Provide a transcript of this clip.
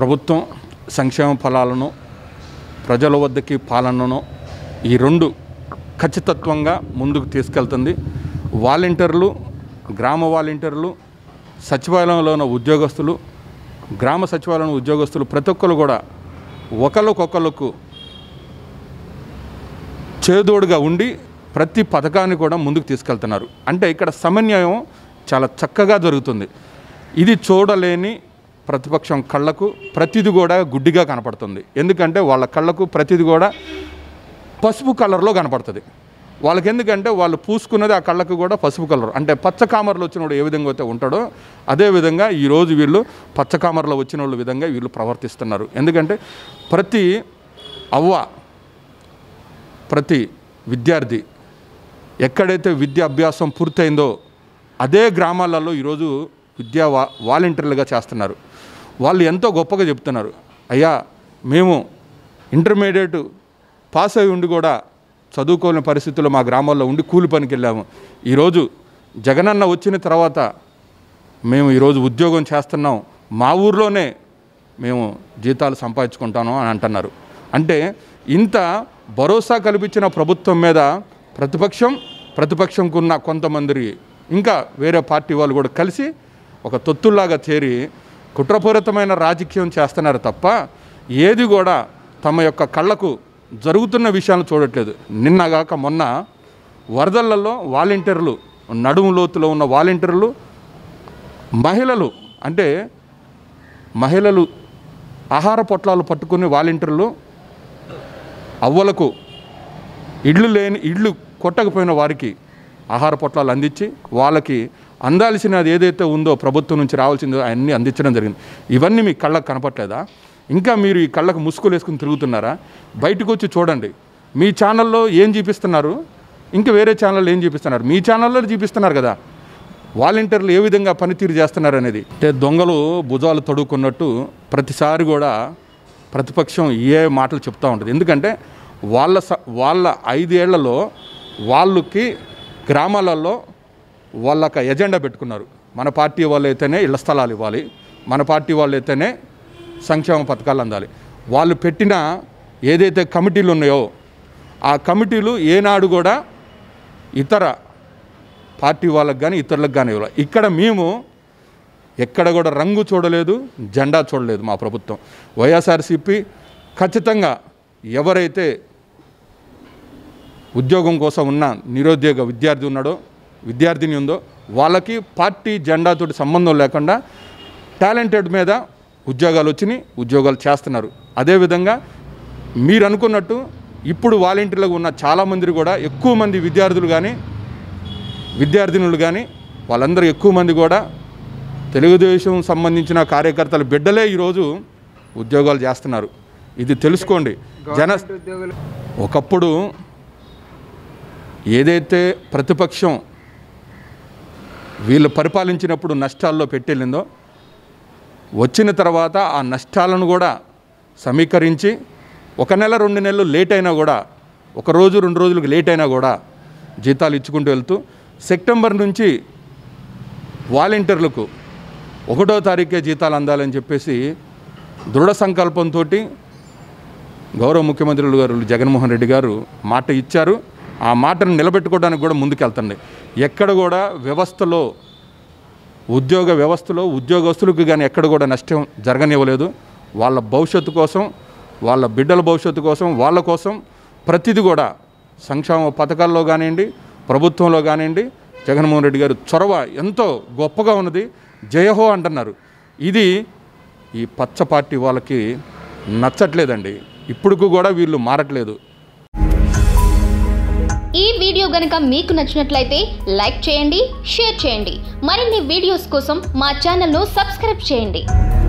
ప్రభుత్వం సంక్షేమ ఫలాలను ప్రజల వద్దకి పాలనను ఈ రెండు ఖచ్చితత్వంగా ముందుకు తీసుకెళ్తుంది వాలంటీర్లు గ్రామ వాలంటీర్లు సచివాలయంలో ఉన్న ఉద్యోగస్తులు గ్రామ సచివాలయం ఉద్యోగస్తులు ప్రతి ఒక్కరు కూడా ఒకరికొకరికి చేదోడుగా ఉండి ప్రతి పథకాన్ని కూడా ముందుకు తీసుకెళ్తున్నారు అంటే ఇక్కడ సమన్వయం చాలా చక్కగా జరుగుతుంది ఇది చూడలేని ప్రతిపక్షం కళ్ళకు ప్రతిది కూడా గుడ్డిగా కనపడుతుంది ఎందుకంటే వాళ్ళ కళ్ళకు ప్రతిది కూడా పసుపు కలర్లో కనపడుతుంది వాళ్ళకి ఎందుకంటే వాళ్ళు పూసుకున్నది ఆ కళ్ళకు కూడా పసుపు కలర్ అంటే పచ్చ కామర్లో వచ్చినోడు ఏ విధంగా అయితే ఉంటాడో అదే విధంగా ఈరోజు వీళ్ళు పచ్చ కామర్లో వచ్చిన వాళ్ళ విధంగా వీళ్ళు ప్రవర్తిస్తున్నారు ఎందుకంటే ప్రతి అవ్వ ప్రతి విద్యార్థి ఎక్కడైతే విద్యా అభ్యాసం పూర్తయిందో అదే గ్రామాలలో ఈరోజు విద్యా వా వాలంటీర్లుగా చేస్తున్నారు వాళ్ళు ఎంతో గొప్పగా చెప్తున్నారు అయ్యా మేము ఇంటర్మీడియట్ పాస్ అయి ఉండి కూడా చదువుకోలేని పరిస్థితుల్లో మా గ్రామాల్లో ఉండి కూలి పనికి వెళ్ళాము ఈరోజు జగనన్న వచ్చిన తర్వాత మేము ఈరోజు ఉద్యోగం చేస్తున్నాం మా ఊర్లోనే మేము జీతాలు సంపాదించుకుంటాను అని అంటున్నారు అంటే ఇంత భరోసా కల్పించిన ప్రభుత్వం మీద ప్రతిపక్షం ప్రతిపక్షంకున్న కొంతమంది ఇంకా వేరే పార్టీ వాళ్ళు కూడా కలిసి ఒక తొత్తుల్లాగా చేరి కుట్రపూరితమైన రాజకీయం చేస్తున్నారు తప్ప ఏది కూడా తమ యొక్క కళ్ళకు జరుగుతున్న విషయాలను చూడట్లేదు నిన్నగాక మొన్న వరదలలో వాలంటీర్లు నడుము లోతులో ఉన్న వాలంటీర్లు మహిళలు అంటే మహిళలు ఆహార పొట్లాలు పట్టుకుని వాలంటీర్లు అవ్వలకు ఇళ్ళు లేని ఇళ్ళు కొట్టకపోయిన వారికి ఆహార పొట్లాలు అందించి వాళ్ళకి అందాల్సినది ఏదైతే ఉందో ప్రభుత్వం నుంచి రావాల్సిందో అవన్నీ అందించడం జరిగింది ఇవన్నీ మీ కళ్ళకు కనపట్లేదా ఇంకా మీరు ఈ కళ్ళకు ముసుగులు వేసుకుని తిరుగుతున్నారా బయటకు వచ్చి చూడండి మీ ఛానల్లో ఏం చూపిస్తున్నారు ఇంకా వేరే ఛానల్లో ఏం చూపిస్తున్నారు మీ ఛానల్లో చూపిస్తున్నారు కదా వాలంటీర్లు ఏ విధంగా పనితీరు చేస్తున్నారు అనేది అంటే దొంగలు భుజాలు తడుకున్నట్టు ప్రతిసారి కూడా ప్రతిపక్షం ఏ మాటలు చెప్తూ ఉంటుంది ఎందుకంటే వాళ్ళ స వాళ్ళ ఐదేళ్లలో వాళ్ళకి గ్రామాలలో వాళ్ళక ఎజెండా పెట్టుకున్నారు మన పార్టీ వాళ్ళు అయితేనే ఇళ్ల స్థలాలు ఇవ్వాలి మన పార్టీ వాళ్ళు అయితేనే సంక్షేమ పథకాలు అందాలి వాళ్ళు పెట్టిన ఏదైతే కమిటీలు ఉన్నాయో ఆ కమిటీలు ఏనాడు కూడా ఇతర పార్టీ వాళ్ళకి కానీ ఇతరులకు కానీ ఇవ్వాలి ఇక్కడ మేము ఎక్కడ కూడా రంగు చూడలేదు జెండా చూడలేదు మా ప్రభుత్వం వైఎస్ఆర్సీపీ ఖచ్చితంగా ఎవరైతే ఉద్యోగం కోసం ఉన్న నిరుద్యోగ విద్యార్థి ఉన్నాడో విద్యార్థిని ఉందో వాళ్ళకి పార్టీ జెండాతోటి సంబంధం లేకుండా టాలెంటెడ్ మీద ఉద్యోగాలు వచ్చినాయి ఉద్యోగాలు చేస్తున్నారు అదేవిధంగా మీరు అనుకున్నట్టు ఇప్పుడు వాలంటీర్లుగా ఉన్న చాలామంది కూడా ఎక్కువ మంది విద్యార్థులు కానీ విద్యార్థినులు కానీ వాళ్ళందరూ ఎక్కువ మంది కూడా తెలుగుదేశం సంబంధించిన కార్యకర్తల బిడ్డలే ఈరోజు ఉద్యోగాలు చేస్తున్నారు ఇది తెలుసుకోండి జన ఒకప్పుడు ఏదైతే ప్రతిపక్షం వీళ్ళు పరిపాలించినప్పుడు నష్టాల్లో పెట్టెళ్ళిందో వచ్చిన తర్వాత ఆ నష్టాలను కూడా సమీకరించి ఒక నెల రెండు నెలలు లేట్ అయినా కూడా ఒక రోజు రెండు రోజులకు లేట్ అయినా కూడా జీతాలు ఇచ్చుకుంటూ వెళ్తూ సెప్టెంబర్ నుంచి వాలంటీర్లకు ఒకటో తారీఖే జీతాలు అందాలని చెప్పేసి దృఢ సంకల్పంతో గౌరవ ముఖ్యమంత్రులు గారు జగన్మోహన్ రెడ్డి గారు మాట ఇచ్చారు ఆ మాటను నిలబెట్టుకోవడానికి కూడా ముందుకెళ్తండి ఎక్కడ కూడా వ్యవస్థలో ఉద్యోగ వ్యవస్థలో ఉద్యోగస్తులకు కానీ ఎక్కడ కూడా నష్టం జరగనివ్వలేదు వాళ్ళ భవిష్యత్తు కోసం వాళ్ళ బిడ్డల భవిష్యత్తు కోసం వాళ్ళ కోసం ప్రతిదీ కూడా సంక్షేమ పథకాల్లో కానివ్వండి ప్రభుత్వంలో కానివ్వండి జగన్మోహన్ రెడ్డి గారు చొరవ ఎంతో గొప్పగా ఉన్నది జయహో అంటున్నారు ఇది ఈ పచ్చ పార్టీ వాళ్ళకి నచ్చట్లేదండి ఇప్పుడుకు కూడా వీళ్ళు మారట్లేదు ఈ వీడియో గనుక మీకు నచ్చినట్లయితే లైక్ చేయండి షేర్ చేయండి మరిన్ని వీడియోస్ కోసం మా ఛానల్ను సబ్స్క్రైబ్ చేయండి